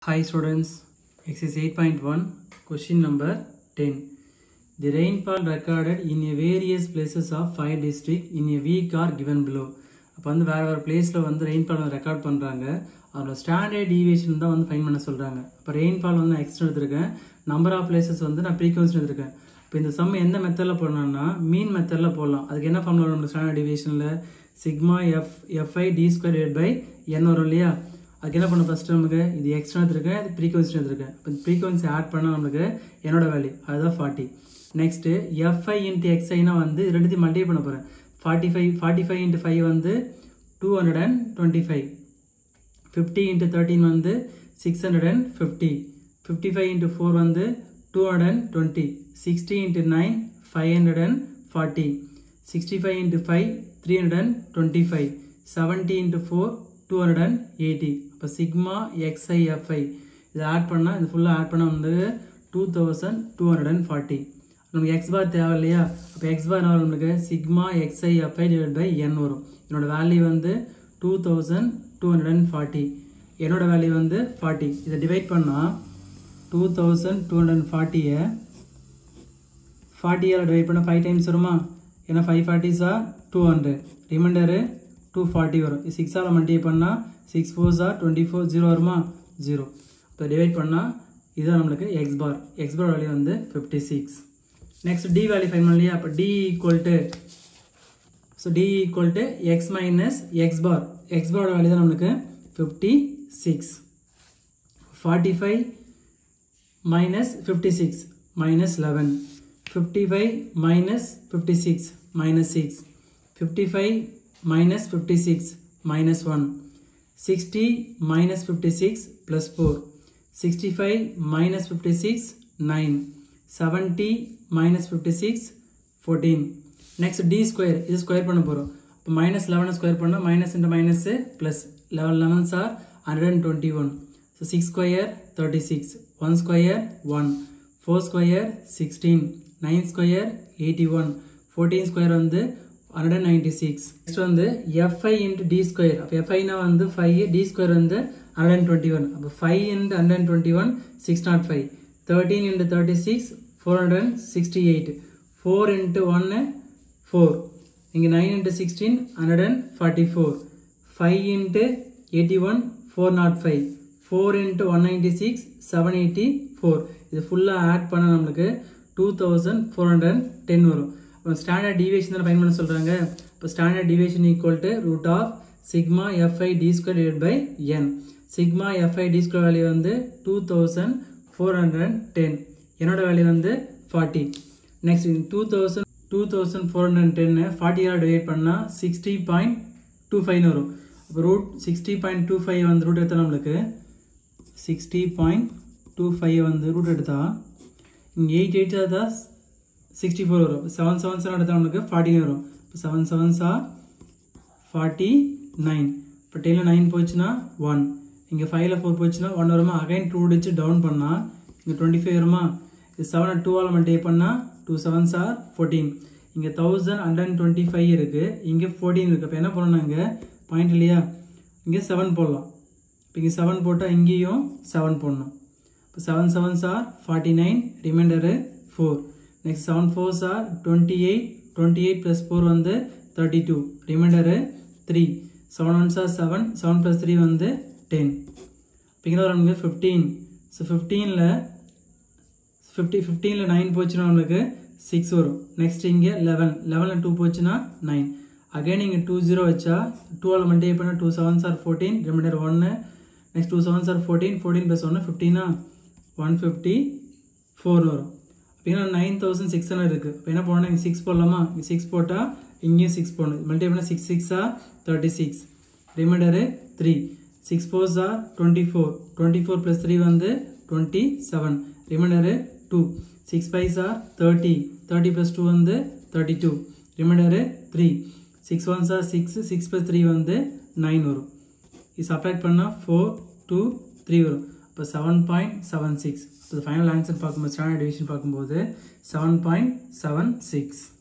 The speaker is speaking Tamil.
Hi students, exercise 8.1, question number 10. The rainfall recorded in a various places of five district in a week are given below. அப்போ வந்து வேறு வேறு பிளேஸில் வந்து ரெயின்ஃபால் வந்து ரெக்கார்ட் பண்ணுறாங்க அதோட ஸ்டாண்டர்ட் டீவியேஷன் தான் வந்து ஃபைன் பண்ண சொல்கிறாங்க இப்போ ரெயின்ஃபால் வந்து நான் எக்ஸ்ட்ரா எடுத்திருக்கேன் நம்பர் ஆஃப் பிளேசஸ் வந்து நான் ப்ரீக்வன்சி எடுத்திருக்கேன் இப்போ இந்த சம் எந்த மெத்தடில் போடலாம்னா மீன் மெத்தடில் போடலாம் அதுக்கு என்ன ஃபார்முலா வரும் ஸ்டாண்டர்ட் டீவியேஷனில் sigma f f i d square divide by n வரும் இல்லையா அதுக்கு என்ன பண்ண ஃபஸ்ட்டு நமக்கு இது எக்ஸ்ட்ரா எடுத்திருக்கேன் இது ப்ரீக்வன்சி எடுத்திருக்கேன் இப்போ ப்ரீக்வன்சி ஆட் பண்ணால் நமக்கு என்னோட வேல்யூ அதுதான் ஃபார்ட்டி நெக்ஸ்ட்டு எஃப்ஐ இன்ட்டு எக்ஸ்ஐனா வந்து இது ரெண்டுத்தையும் மல்டிப்ளை பண்ண போகிறேன் forty five forty five into five வந்து two hundred and twenty five fifty into thirteen வந்து six hundred and fifty fifty five into four வந்து two hundred and twenty sixty into nine five hundred and forty sixty five into five three hundred and twenty five seventy into four two hundred and eighty இப்போ சிக்மா எக்ஸ்ஐ எஃப்ஐ இதை ஆட் பண்ணால் இது ஃபுல்லாக ஆட் பண்ணால் வந்து two thousand two hundred and forty நமக்கு எக்ஸ் பார் தேவை இல்லையா அப்போ எக்ஸ் பார் வரும் நம்மளுக்கு sigma x i f i divide by n வரும் என்னோட வேல்யூ வந்து two thousand two hundred and forty என்னோட வேல்யூ வந்து ஃபார்ட்டி இதை டிவைட் பண்ணால் two thousand two hundred and ஃபார்ட்டியை ஃபார்ட்டியால் டிவைட் பண்ணால் ஃபைவ் டைம்ஸ் வருமா ஏன்னா ஃபைவ் ஃபார்ட்டிஸா two hundred remainder two forty வரும் சிக்ஸால் மல்டிப்ளை பண்ணால் சிக்ஸ் ஃபோர்ஸா டுவெண்ட்டி ஃபோர் ஜீரோ வருமா ஜீரோ இப்போ டிவைட் பண்ணால் இதுதான் நம்மளுக்கு x bar x bar value வந்து fifty six next d value find பண்ணலையா அப்போ d equal to so d equal to x minus x bar x பாரோட வேல்யூ தான் நம்மளுக்கு fifty six forty five minus fifty six minus eleven fifty five minus fifty six minus six fifty five minus fifty six minus one sixty minus fifty six plus four sixty five minus fifty six nine seventy minus fifty six fourteen next d square இது ஸ்கொயர் பண்ண போகிறோம் இப்போ மைனஸ் லெவனை ஸ்கொயர் பண்ணால் minus into minus plus eleven elevens are hundred and twenty one so six square thirty six one square one four square sixteen nine square eighty one fourteen square வந்து hundred and ninety six next வந்து எஃப்ஐ இன்ட்டு டி ஸ்கொயர் அப்போ எஃப்ஐனா வந்து ஃபைவ் டி ஸ்கொயர் வந்து ஹண்ட்ரட் அண்ட் டுவெண்ட்டி ஒன் அப்போ five into hundred and twenty one six nought five thirteen into thirty six four hundred and sixty eight four into ஒன்று ஃபோர் இங்கே nine into sixteen hundred and forty four five into eighty one four nought five four into one ninety six seven eighty four இது ஃபுல்லாக ஆட் பண்ண நம்மளுக்கு two thousand four hundred and ten வரும் இப்போ ஸ்டாண்டர்ட் டிவியேஷன் தான் பயன் பண்ண சொல்கிறாங்க இப்போ standard deviation equal to root of sigma f i d square divide by n sigma f i d square value வந்து two thousand four hundred and ten என்னோட வேல்யூ வந்து forty next two thousand two thousand four hundred and டென்னு ஃபார்ட்டியால் டிவைட் பண்ணால் சிக்ஸ்டி பாயிண்ட் டூ ஃபைவ்னு வரும் அப்போ root sixty point two five வந்து ரூட் எடுத்தால் நம்மளுக்கு சிக்ஸ்டி பாயிண்ட் டூ ஃபைவ் வந்து ரூட் எடுத்தால் இங்கே எயிட் எயிட் தான் சிக்ஸ்டி ஃபோர் வரும் செவன் செவன் செவன் எடுத்தால் நம்மளுக்கு ஃபார்ட்டின் வரும் இப்போ செவன் செவன்ஸா ஃபார்ட்டி நைன் இப்போ டெனில் நைன் போச்சுன்னா ஒன் இங்கே ஃபைவ்ல ஃபோர் போச்சுன்னா ஒன் வருமா அகைன் டூ வச்சு டவுன் பண்ணால் இங்கே டுவெண்ட்டி ஃபைவ் வருமா இது செவனை டூவால் மல்டிப்ளை பண்ணால் டூ செவன்ஸ் ஆர் ஃபோர்டீன் இங்கே thousand hundred and twenty five இருக்குது இங்கே ஃபோர்டீன் இருக்குது அப்போ என்ன பண்ணணும் இங்கே பாயிண்ட் இல்லையா இங்கே செவன் போடலாம் இப்போ இங்கே செவன் போட்டால் இங்கேயும் செவன் போடணும் இப்போ seven sevens are forty nine remainder four next seven fours are twenty eight twenty eight plus four வந்து thirty two remainder three seven ones are seven seven plus three வந்து டென் இப்போ இங்கே நமக்கு ஃபிஃப்டீன் ஸோ ஃபிஃப்டீனில் ஃபிஃப்டி ஃபிஃப்டீனில் நைன் போச்சுன்னா நம்மளுக்கு சிக்ஸ் வரும் நெக்ஸ்ட் இங்கே லெவன் லெவனில் டூ போச்சுன்னா நைன் அகைன் இங்கே டூ ஜீரோ வச்சா டூவில் மல்டிப்ளை பண்ணால் two sevens are fourteen remainder ஒன்று next two sevens are fourteen fourteen plus ஒன்று ஃபிஃப்டீனா ஒன் ஃபிஃப்டி ஃபோர் வரும் அப்படின்னா நைன் தௌசண்ட் சிக்ஸ் ஹண்ட்ரட் இருக்குது இப்போ என்ன போடணும் இங்கே சிக்ஸ் போடலாமா இங்கே சிக்ஸ் போட்டால் இங்கேயும் சிக்ஸ் போடணும் மல்டிப்ளை பண்ணால் சிக்ஸ் சிக்ஸா thirty six remainder three six ஃபோர்ஸா twenty four twenty four plus three வந்து twenty seven remainder two six ஃபைவ்ஸா தேர்ட்டி தேர்ட்டி ப்ளஸ் டூ வந்து thirty two remainder three six one sir six six plus three வந்து நைன் வரும் இது சப்ராக்ட் பண்ணால் ஃபோர் டூ த்ரீ வரும் இப்போ செவன் பாயிண்ட் செவன் சிக்ஸ் இப்போ ஃபைனல் ஆன்சர் பார்க்கும்போது ஸ்டாண்டர்ட் டிவிஷன் பார்க்கும்போது செவன் பாயிண்ட் செவன் சிக்ஸ்